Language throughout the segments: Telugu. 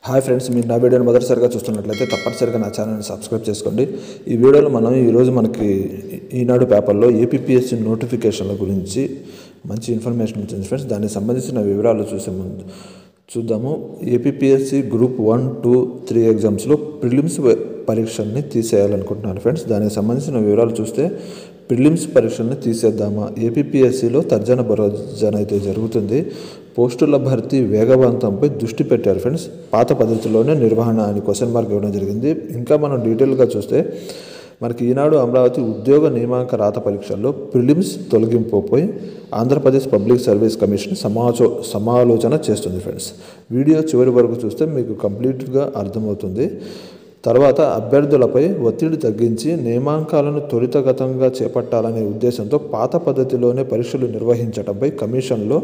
హాయ్ ఫ్రెండ్స్ మీరు నా వీడియోని మొదటిసారిగా చూస్తున్నట్లయితే తప్పనిసరిగా నా ఛానల్ని సబ్స్క్రైబ్ చేసుకోండి ఈ వీడియోలో మనం ఈరోజు మనకి ఈనాడు పేపర్లో ఏపీఎస్సి నోటిఫికేషన్ల గురించి మంచి ఇన్ఫర్మేషన్ వచ్చింది ఫ్రెండ్స్ దానికి సంబంధించిన వివరాలు చూసే ముందు చూద్దాము APSC group one two three ఎగ్జామ్స్లో ప్రిలిమ్స్ పరీక్షల్ని తీసేయాలనుకుంటున్నాను ఫ్రెండ్స్ దానికి సంబంధించిన వివరాలు చూస్తే ప్రిలిమ్స్ పరీక్షల్ని తీసేద్దామా ఏపీఎస్సిలో తర్జన భరోజన అయితే జరుగుతుంది పోస్టుల భర్తీ వేగవంతంపై దృష్టి పెట్టారు ఫ్రెండ్స్ పాత పద్ధతిలోనే నిర్వహణ అని క్వశ్చన్ మార్క్ ఇవ్వడం జరిగింది ఇంకా మనం డీటెయిల్గా చూస్తే మనకి ఈనాడు అమరావతి ఉద్యోగ నియామక రాత పరీక్షల్లో ప్రిలిమ్స్ తొలగింపుపై ఆంధ్రప్రదేశ్ పబ్లిక్ సర్వీస్ కమిషన్ సమాచో సమాలోచన చేస్తుంది ఫ్రెండ్స్ వీడియో చివరి వరకు చూస్తే మీకు కంప్లీట్గా అర్థమవుతుంది తర్వాత అభ్యర్థులపై ఒత్తిడి తగ్గించి నియామకాలను త్వరితగతంగా చేపట్టాలనే ఉద్దేశంతో పాత పద్ధతిలోనే పరీక్షలు నిర్వహించడంపై కమిషన్లో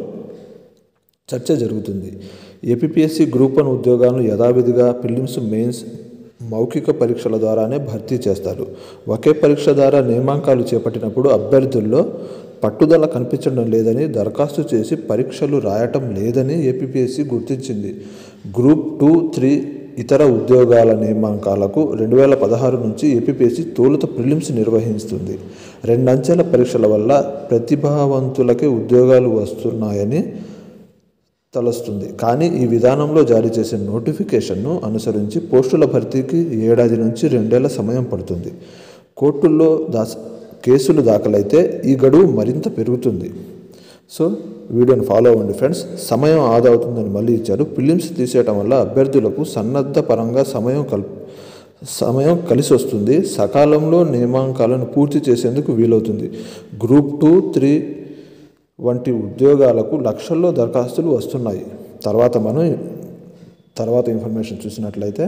చర్చ జరుగుతుంది ఏపీఎస్సి గ్రూప్ వన్ ఉద్యోగాలను యథావిధిగా ప్రిలిమ్స్ మెయిన్స్ మౌఖిక పరీక్షల ద్వారానే భర్తీ చేస్తారు ఒకే పరీక్ష ద్వారా నియామకాలు చేపట్టినప్పుడు అభ్యర్థుల్లో పట్టుదల కనిపించడం లేదని దరఖాస్తు చేసి పరీక్షలు రాయటం లేదని ఏపీఎస్సి గుర్తించింది గ్రూప్ టూ త్రీ ఇతర ఉద్యోగాల నియామకాలకు రెండు వేల పదహారు నుంచి ఏపీఎస్సి తొలుత ప్రిలిమ్స్ నిర్వహిస్తుంది రెండంచెల పరీక్షల వల్ల ప్రతిభావంతులకే ఉద్యోగాలు వస్తున్నాయని తలస్తుంది కానీ ఈ విధానంలో జారీ చేసే నోటిఫికేషన్ను అనుసరించి పోస్టుల భర్తీకి ఏడాది నుంచి రెండేళ్ల సమయం పడుతుంది కోర్టుల్లో దాస్ కేసులు దాఖలైతే ఈ గడువు మరింత పెరుగుతుంది సో వీడియోని ఫాలో అవ్వండి ఫ్రెండ్స్ సమయం ఆదా అవుతుందని మళ్ళీ ఇచ్చారు ఫిలిమ్స్ తీసేయటం వల్ల అభ్యర్థులకు సన్నద్ధ పరంగా సమయం కల్ సమయం కలిసి వస్తుంది సకాలంలో నియామకాలను పూర్తి చేసేందుకు వీలవుతుంది గ్రూప్ టూ త్రీ వంటి ఉద్యోగాలకు లక్షల్లో దరఖాస్తులు వస్తున్నాయి తర్వాత మనం తర్వాత ఇన్ఫర్మేషన్ చూసినట్లయితే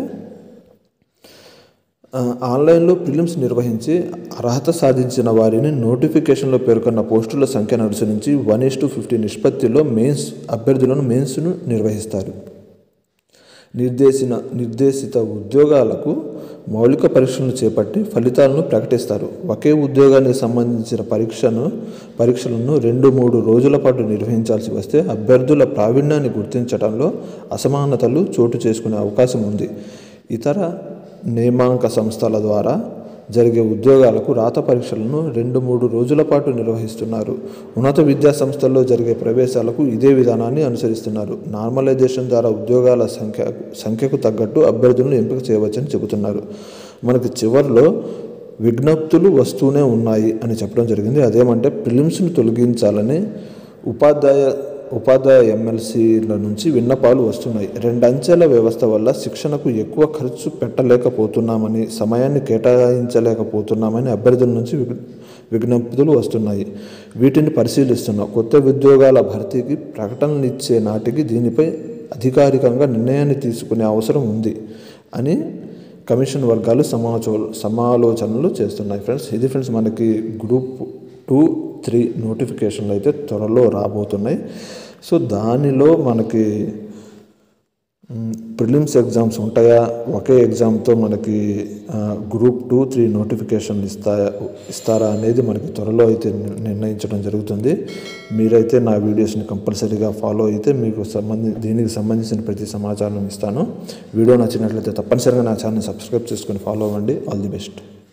ఆన్లైన్లో ప్రిలిమ్స్ నిర్వహించి అర్హత సాధించిన వారిని నోటిఫికేషన్లో పేర్కొన్న పోస్టుల సంఖ్యను అనుసరించి వన్ ఇస్ టు ఫిఫ్టీ నిష్పత్తిలో మెయిన్స్ అభ్యర్థులను మెయిన్స్ను నిర్వహిస్తారు నిర్దేశిన నిర్దేశిత ఉద్యోగాలకు మౌలిక పరీక్షలను చేపట్టి ఫలితాలను ప్రకటిస్తారు ఒకే ఉద్యోగానికి సంబంధించిన పరీక్షను పరీక్షలను రెండు మూడు రోజుల పాటు నిర్వహించాల్సి వస్తే అభ్యర్థుల ప్రావీణ్యాన్ని గుర్తించడంలో అసమానతలు చోటు చేసుకునే అవకాశం ఉంది ఇతర నియామక సంస్థల ద్వారా జరిగే ఉద్యోగాలకు రాత పరీక్షలను రెండు మూడు రోజుల పాటు నిర్వహిస్తున్నారు ఉన్నత విద్యా సంస్థల్లో జరిగే ప్రవేశాలకు ఇదే విధానాన్ని అనుసరిస్తున్నారు నార్మలైజేషన్ ద్వారా ఉద్యోగాల సంఖ్య సంఖ్యకు తగ్గట్టు అభ్యర్థులను ఎంపిక చేయవచ్చని చెబుతున్నారు మనకి చివరిలో విజ్ఞప్తులు వస్తూనే ఉన్నాయి అని చెప్పడం జరిగింది అదేమంటే ప్రిలిమ్స్ను తొలగించాలని ఉపాధ్యాయ ఉపాధ్యాయ ఎమ్మెల్సీల నుంచి విన్నపాలు వస్తున్నాయి రెండంచెల వ్యవస్థ వల్ల శిక్షణకు ఎక్కువ ఖర్చు పెట్టలేకపోతున్నామని సమయాన్ని కేటాయించలేకపోతున్నామని అభ్యర్థుల నుంచి విజ్ఞప్తులు వస్తున్నాయి వీటిని పరిశీలిస్తున్నాం కొత్త ఉద్యోగాల భర్తీకి ప్రకటనలు ఇచ్చే నాటికి దీనిపై అధికారికంగా నిర్ణయాన్ని తీసుకునే అవసరం ఉంది అని కమిషన్ వర్గాలు సమాచో సమాలోచనలు చేస్తున్నాయి ఫ్రెండ్స్ ఇది ఫ్రెండ్స్ మనకి గ్రూప్ టూ త్రీ నోటిఫికేషన్లు అయితే త్వరలో రాబోతున్నాయి సో దానిలో మనకి ప్రిలిమ్స్ ఎగ్జామ్స్ ఉంటాయా ఒకే ఎగ్జామ్తో మనకి గ్రూప్ టూ త్రీ నోటిఫికేషన్లు ఇస్తా ఇస్తారా అనేది మనకి త్వరలో అయితే నిర్ణయించడం జరుగుతుంది మీరైతే నా వీడియోస్ని కంపల్సరీగా ఫాలో అయితే మీకు సంబంధి దీనికి సంబంధించిన ప్రతి సమాచారం ఇస్తాను వీడియో నచ్చినట్లయితే తప్పనిసరిగా నా ఛానల్ సబ్స్క్రైబ్ చేసుకొని ఫాలో అవ్వండి ఆల్ ది బెస్ట్